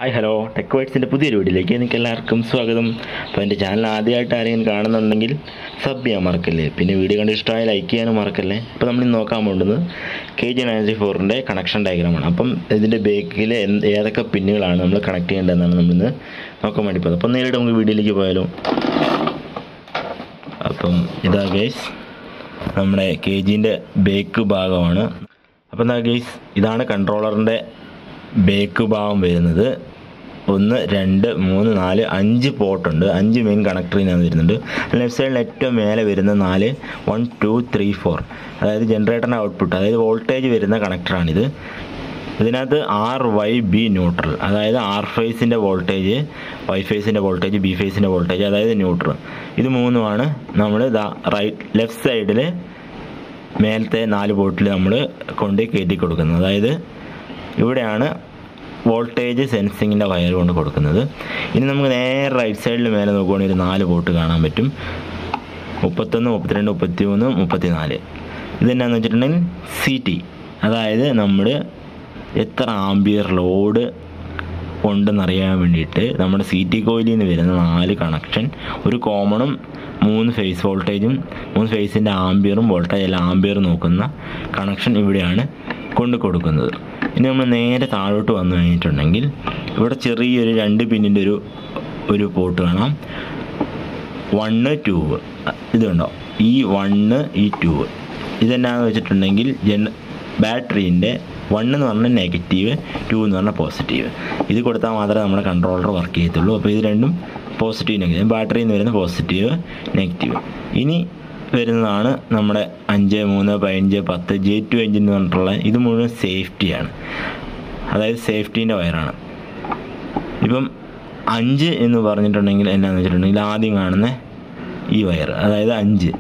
hi hello tech വൈറ്റ്സിൻ്റെ പുതിയൊരു വീഡിയോയിലേക്ക് എനിക്ക് എല്ലാവർക്കും സ്വാഗതം അപ്പോൾ എൻ്റെ ചാനൽ ആദ്യമായിട്ട് ആരെങ്കിലും കാണുന്നുണ്ടെങ്കിൽ സബ് ചെയ്യാൻ മറക്കല്ലേ പിന്നെ വീഡിയോ കണ്ട് ഇഷ്ടമായ ലൈക്ക് ചെയ്യാനും മറക്കല്ലേ അപ്പോൾ നമ്മൾ ഇന്ന് നോക്കാൻ പോകുന്നത് കെ ജി നയൻറ്റി ഫോറിൻ്റെ കണക്ഷൻ ഡയഗ്രാമാണ് അപ്പം ഇതിൻ്റെ ബേക്കിൽ ഏതൊക്കെ പിന്നുകളാണ് നമ്മൾ കണക്ട് ചെയ്യേണ്ടതെന്നാണ് നമ്മളിന്ന് നോക്കാൻ വേണ്ടി പോകുന്നത് അപ്പം നേരിട്ട് നമുക്ക് വീഡിയോയിലേക്ക് പോയാലോ അപ്പം ഇതാ ഗേസ് നമ്മുടെ കെ ജീൻ്റെ ബേക്ക് ഭാഗമാണ് അപ്പം എന്താ ഗേസ് ഇതാണ് കൺട്രോളറിൻ്റെ ബേക്ക് ഭാഗം വരുന്നത് ഒന്ന് രണ്ട് മൂന്ന് നാല് അഞ്ച് പോർട്ടുണ്ട് അഞ്ച് മെയിൻ കണക്ടറിനകത്ത് വരുന്നുണ്ട് ലെഫ്റ്റ് സൈഡിൽ ഏറ്റവും മേലെ വരുന്ന നാല് വൺ ടു ത്രീ ഫോർ അതായത് ജനറേറ്ററിൻ്റെ ഔട്ട്പുട്ട് അതായത് വോൾട്ടേജ് വരുന്ന കണക്ടറാണിത് ഇതിനകത്ത് ആർ വൈ ബി ന്യൂട്രൽ അതായത് ആർ ഫേസിൻ്റെ വോൾട്ടേജ് വൈ ഫേസിൻ്റെ വോൾട്ടേജ് ബി ഫേസിൻ്റെ വോൾട്ടേജ് അതായത് ന്യൂട്രൽ ഇത് മൂന്നുമാണ് നമ്മൾ റൈറ്റ് ലെഫ്റ്റ് സൈഡിൽ മേലത്തെ നാല് ബോട്ടിൽ നമ്മൾ കൊണ്ട് കയറ്റി കൊടുക്കുന്നത് അതായത് ഇവിടെയാണ് വോൾട്ടേജ് സെൻസിങ്ങിൻ്റെ വയർ കൊണ്ട് കൊടുക്കുന്നത് ഇനി നമുക്ക് നേരെ റൈറ്റ് സൈഡിൽ മേലെ നോക്കുവാണെങ്കിൽ ഒരു നാല് ബോട്ട് കാണാൻ പറ്റും മുപ്പത്തൊന്ന് മുപ്പത്തിരണ്ട് മുപ്പത്തി മൂന്ന് മുപ്പത്തിനാല് ഇതെന്നാന്ന് വെച്ചിട്ടുണ്ടെങ്കിൽ സി ടി അതായത് നമ്മൾ എത്ര ആംബിയർ ലോഡ് ഉണ്ടെന്നറിയാൻ വേണ്ടിയിട്ട് നമ്മുടെ സി ടി കോയിലിൽ നിന്ന് വരുന്ന നാല് കണക്ഷൻ ഒരു കോമണും മൂന്ന് ഫേസ് വോൾട്ടേജും മൂന്ന് ഫേസിൻ്റെ ആംബിയറും വോൾട്ടേജ് അല്ല ആംബിയർ നോക്കുന്ന കണക്ഷൻ ഇവിടെയാണ് കൊണ്ട് കൊടുക്കുന്നത് ഇനി നമ്മൾ നേരെ താഴോട്ട് വന്നു കഴിഞ്ഞിട്ടുണ്ടെങ്കിൽ ഇവിടെ ചെറിയൊരു രണ്ട് പിന്നിൻ്റെ ഒരു ഒരു പോർട്ട് കാണാം വണ്ണ് ട്യൂബ് ഇത് കണ്ടോ ഈ വണ്ണ് ഈ ട്യൂബ് ഇതെന്നാന്ന് വെച്ചിട്ടുണ്ടെങ്കിൽ ജന ബാറ്ററീൻ്റെ വൺ എന്ന് പറഞ്ഞാൽ നെഗറ്റീവ് ടു എന്ന് പറഞ്ഞാൽ പോസിറ്റീവ് ഇത് കൊടുത്താൽ മാത്രമേ നമ്മുടെ കൺട്രോളർ വർക്ക് ചെയ്യത്തുള്ളൂ അപ്പോൾ ഇത് രണ്ടും പോസിറ്റീവ് നെഗറ്റീവ് ബാറ്ററിയിൽ നിന്ന് വരുന്ന പോസിറ്റീവ് നെഗറ്റീവ് ഇനി വരുന്നതാണ് നമ്മുടെ അഞ്ച് മൂന്ന് പതിനഞ്ച് പത്ത് ജെ ടു എഞ്ചിൻ എന്ന് പറഞ്ഞിട്ടുള്ള ഇത് മുഴുവൻ സേഫ്റ്റിയാണ് അതായത് സേഫ്റ്റീൻ്റെ വയറാണ് ഇപ്പം അഞ്ച് എന്ന് പറഞ്ഞിട്ടുണ്ടെങ്കിൽ എന്നാന്ന് വെച്ചിട്ടുണ്ടെങ്കിൽ ആദ്യം കാണുന്ന ഈ വയർ അതായത് അഞ്ച്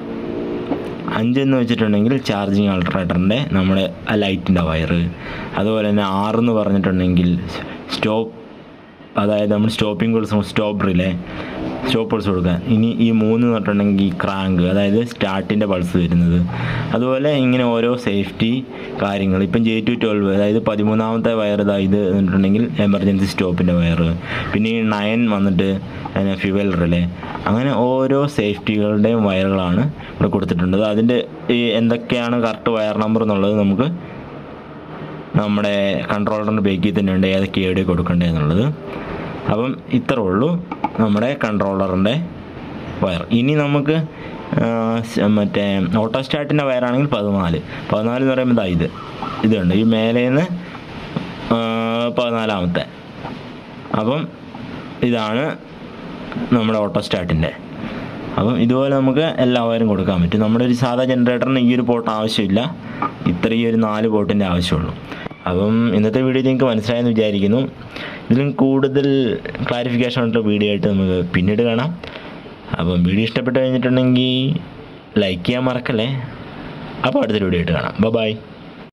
അഞ്ച് എന്ന് വെച്ചിട്ടുണ്ടെങ്കിൽ ചാർജിങ് അൾട്രേറ്ററിൻ്റെ നമ്മുടെ ആ ലൈറ്റിൻ്റെ വയർ അതുപോലെ തന്നെ ആറെന്ന് പറഞ്ഞിട്ടുണ്ടെങ്കിൽ സ്റ്റോപ്പ് അതായത് നമ്മൾ സ്റ്റോപ്പിംഗ് കൊടുക്കും സ്റ്റോപ്പ് റിലേ സ്റ്റോപ്പ് പൾസ് കൊടുക്കാൻ ഇനി ഈ മൂന്ന് എന്ന് പറഞ്ഞിട്ടുണ്ടെങ്കിൽ ഈ ക്രാങ്ക് അതായത് സ്റ്റാർട്ടിൻ്റെ പൾസ് വരുന്നത് അതുപോലെ ഇങ്ങനെ ഓരോ സേഫ്റ്റി കാര്യങ്ങൾ ഇപ്പം ജെ ടു ട്വൽവ് അതായത് പതിമൂന്നാമത്തെ വയർ ഇതാ ഇത് എന്നിട്ടുണ്ടെങ്കിൽ എമർജൻസി സ്റ്റോപ്പിൻ്റെ വയർ പിന്നെ ഈ നയൻ വന്നിട്ട് ഫ്യുവൽ റിലേ അങ്ങനെ ഓരോ സേഫ്റ്റികളുടെയും വയറുകളാണ് ഇവിടെ കൊടുത്തിട്ടുള്ളത് അതിൻ്റെ ഈ എന്തൊക്കെയാണ് കറക്റ്റ് വയർ നമ്പർ എന്നുള്ളത് നമുക്ക് നമ്മുടെ കൺട്രോളറിൻ്റെ ബേക്കിൽ തന്നെ ഉണ്ട് ഏതൊക്കെ എവിടെ കൊടുക്കേണ്ടത് എന്നുള്ളത് അപ്പം ഇത്രേ ഉള്ളൂ നമ്മുടെ കൺട്രോളറിൻ്റെ വയർ ഇനി നമുക്ക് മറ്റേ ഓട്ടോ സ്റ്റാർട്ടിൻ്റെ വയറാണെങ്കിൽ പതിനാല് പതിനാല് എന്ന് പറയുമ്പോൾ ഇതാ ഇത് ഇതുണ്ട് ഈ മേലേന്ന് പതിനാലാമത്തെ അപ്പം ഇതാണ് നമ്മുടെ ഓട്ടോ സ്റ്റാർട്ടിൻ്റെ അപ്പം ഇതുപോലെ നമുക്ക് എല്ലാ വയറും കൊടുക്കാൻ പറ്റും നമ്മുടെ ഒരു സാധാ ജനറേറ്ററിന് ഈ ഒരു പോട്ട് ആവശ്യമില്ല ഇത്രയും ഒരു നാല് പോട്ടിൻ്റെ ആവശ്യമുള്ളൂ അപ്പം ഇന്നത്തെ വീഡിയോ നിങ്ങൾക്ക് മനസ്സിലായെന്ന് വിചാരിക്കുന്നു ഇതിലും കൂടുതൽ ക്ലാരിഫിക്കേഷൻ ആയിട്ടുള്ള വീഡിയോ ആയിട്ട് നമുക്ക് പിന്നീട് കാണാം അപ്പം വീഡിയോ ഇഷ്ടപ്പെട്ട് കഴിഞ്ഞിട്ടുണ്ടെങ്കിൽ ലൈക്ക് ചെയ്യാൻ മറക്കല്ലേ അപ്പോൾ അടുത്തൊരു വീഡിയോ ആയിട്ട് കാണാം ബൈ